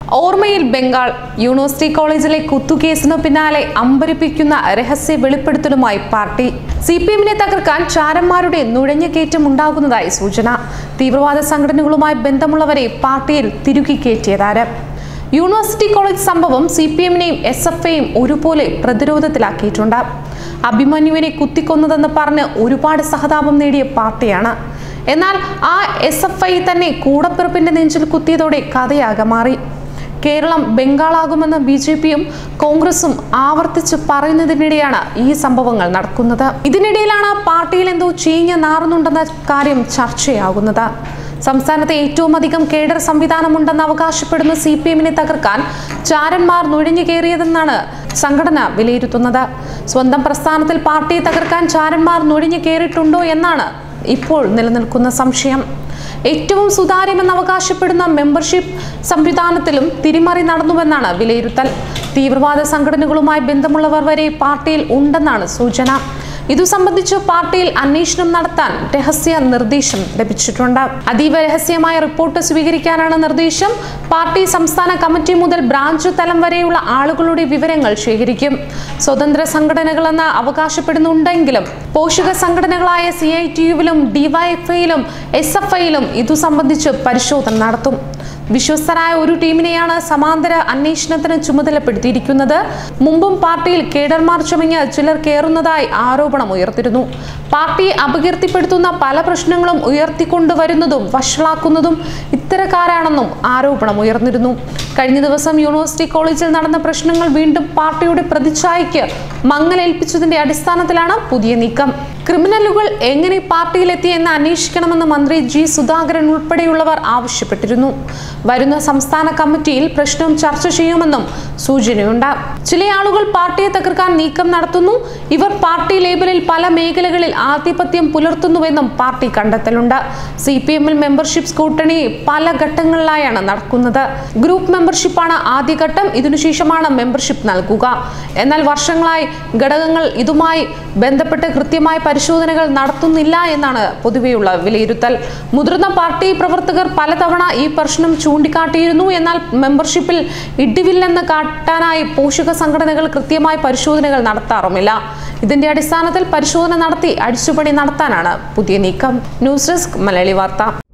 ഓർമ്മയിൽ ബംഗാൾ യൂണിവേഴ്സിറ്റി കോളേജിലെ കുത്തുകേസിനു പിന്നാലെ അമ്പരിപ്പിക്കുന്ന രഹസ്യ വെളിപ്പെടുത്തലുമായി പാർട്ടി സി പി എമ്മിനെ തകർക്കാൻ ചാരന്മാരുടെ നുഴഞ്ഞുകയറ്റം ഉണ്ടാകുന്നതായി സൂചന തീവ്രവാദ സംഘടനകളുമായി ബന്ധമുള്ളവരെ പാർട്ടിയിൽ തിരുകി കയറ്റിയതാര് യൂണിവേഴ്സിറ്റി കോളേജ് സംഭവം സി പി എമ്മിനെയും എസ് എഫ് ഐയും ഒരുപോലെ പ്രതിരോധത്തിലാക്കിയിട്ടുണ്ട് അഭിമന്യുവിനെ കുത്തിക്കൊന്നതെന്ന് പറഞ്ഞ് ഒരുപാട് സഹതാപം നേടിയ പാർട്ടിയാണ് എന്നാൽ ആ എസ് എഫ് ഐ തന്നെ കൂടപ്പിറപ്പിന്റെ നെഞ്ചിൽ കുത്തിയതോടെ കഥയാകെ മാറി കേരളം ബംഗാളാകുമെന്ന് ബി ജെ പിയും കോൺഗ്രസും ആവർത്തിച്ച് പറയുന്നതിനിടെയാണ് ഈ സംഭവങ്ങൾ നടക്കുന്നത് ഇതിനിടയിലാണ് പാർട്ടിയിൽ എന്തോ ചീഞ്ഞ നാറുന്നുണ്ടെന്ന കാര്യം ചർച്ചയാകുന്നത് സംസ്ഥാനത്തെ ഏറ്റവും അധികം കേഡർ സംവിധാനമുണ്ടെന്ന് അവകാശപ്പെടുന്ന സി പി എമ്മിനെ തകർക്കാൻ ചാരന്മാർ നുഴഞ്ഞു കയറിയതെന്നാണ് സംഘടന വിലയിരുത്തുന്നത് സ്വന്തം പ്രസ്ഥാനത്തിൽ പാർട്ടിയെ തകർക്കാൻ ചാരന്മാർ നുഴഞ്ഞു കയറിയിട്ടുണ്ടോ എന്നാണ് ഇപ്പോൾ നിലനിൽക്കുന്ന സംശയം ഏറ്റവും സുതാര്യമെന്ന് അവകാശപ്പെടുന്ന മെമ്പർഷിപ്പ് സംവിധാനത്തിലും തിരിമറി നടന്നുവെന്നാണ് വിലയിരുത്തൽ തീവ്രവാദ സംഘടനകളുമായി ബന്ധമുള്ളവർ വരെ പാർട്ടിയിൽ ഉണ്ടെന്നാണ് സൂചന ഇതു സംബന്ധിച്ച് പാർട്ടിയിൽ അന്വേഷണം നടത്താൻ രഹസ്യ നിർദ്ദേശം ലഭിച്ചിട്ടുണ്ട് അതീവ രഹസ്യമായ റിപ്പോർട്ട് സ്വീകരിക്കാനാണ് നിർദ്ദേശം പാർട്ടി സംസ്ഥാന കമ്മിറ്റി മുതൽ ബ്രാഞ്ച് തലം വരെയുള്ള ആളുകളുടെ വിവരങ്ങൾ ശേഖരിക്കും സ്വതന്ത്ര സംഘടനകളെന്ന് അവകാശപ്പെടുന്നുണ്ടെങ്കിലും പോഷക സംഘടനകളായ സി ഐ ടി യുവിലും ഡിവൈഎഫ്ഐയിലും എസ് എഫ് ഐയിലും ഇതു സംബന്ധിച്ച് പരിശോധന നടത്തും വിശ്വസ്തരായ ഒരു ടീമിനെയാണ് സമാന്തര അന്വേഷണത്തിന് ചുമതലപ്പെടുത്തിയിരിക്കുന്നത് മുമ്പും പാർട്ടിയിൽ കേഡർമാർ ചുമഞ്ഞ് ചിലർ കയറുന്നതായി ആരോപണം ഉയർത്തിരുന്നു പാർട്ടിയെ അപകീർത്തിപ്പെടുത്തുന്ന പല പ്രശ്നങ്ങളും ഉയർത്തിക്കൊണ്ടുവരുന്നതും വഷളാക്കുന്നതും ഇത്തരക്കാരാണെന്നും ആരോപണം ഉയർന്നിരുന്നു കഴിഞ്ഞ ദിവസം യൂണിവേഴ്സിറ്റി കോളേജിൽ നടന്ന പ്രശ്നങ്ങൾ വീണ്ടും പാർട്ടിയുടെ പ്രതിച്ഛായയ്ക്ക് മങ്ങലേൽപ്പിച്ചതിന്റെ അടിസ്ഥാനത്തിലാണ് പുതിയ നീക്കം ക്രിമിനലുകൾ എങ്ങനെ പാർട്ടിയിലെത്തി എന്ന് അന്വേഷിക്കണമെന്ന് മന്ത്രി ജി സുധാകരൻ ഉൾപ്പെടെയുള്ളവർ ആവശ്യപ്പെട്ടിരുന്നു വരുന്ന സംസ്ഥാന കമ്മിറ്റിയിൽ പ്രശ്നം ചർച്ച ചെയ്യുമെന്നും സൂചനയുണ്ട് ചില ആളുകൾ പാർട്ടിയെ തകർക്കാൻ നീക്കം നടത്തുന്നു ഇവർ പാർട്ടി ലേബലിൽ പല മേഖലകളിൽ ആധിപത്യം പുലർത്തുന്നുവെന്നും പാർട്ടി കണ്ടെത്തലുണ്ട് സി പി എമ്മിൽ മെമ്പർഷിപ്പ് സ്കൂട്ടണി പല ഘട്ടങ്ങളിലായാണ് നടക്കുന്നത് ഗ്രൂപ്പ് മെമ്പർഷിപ്പാണ് ആദ്യഘട്ടം ഇതിനുശേഷമാണ് മെമ്പർഷിപ്പ് നൽകുക എന്നാൽ വർഷങ്ങളായി ഘടകങ്ങൾ ഇതുമായി ബന്ധപ്പെട്ട് കൃത്യമായ പരിശോധനകൾ നടത്തുന്നില്ല എന്നാണ് പൊതുവെയുള്ള വിലയിരുത്തൽ മുതിർന്ന പാർട്ടി പ്രവർത്തകർ പലതവണ ഈ പ്രശ്നം ചൂണ്ടിക്കാട്ടിയിരുന്നു എന്നാൽ മെമ്പർഷിപ്പിൽ ഇടിവില്ലെന്ന് കാട്ടാനായി പോഷക സംഘടനകൾ കൃത്യമായ പരിശോധനകൾ നടത്താറുമില്ല ഇതിന്റെ അടിസ്ഥാനത്തിൽ പരിശോധന നടത്തി അടിച്ചുപണി നടത്താനാണ് പുതിയ നീക്കം ന്യൂസ് ഡെസ്ക് മലയാളി വാർത്ത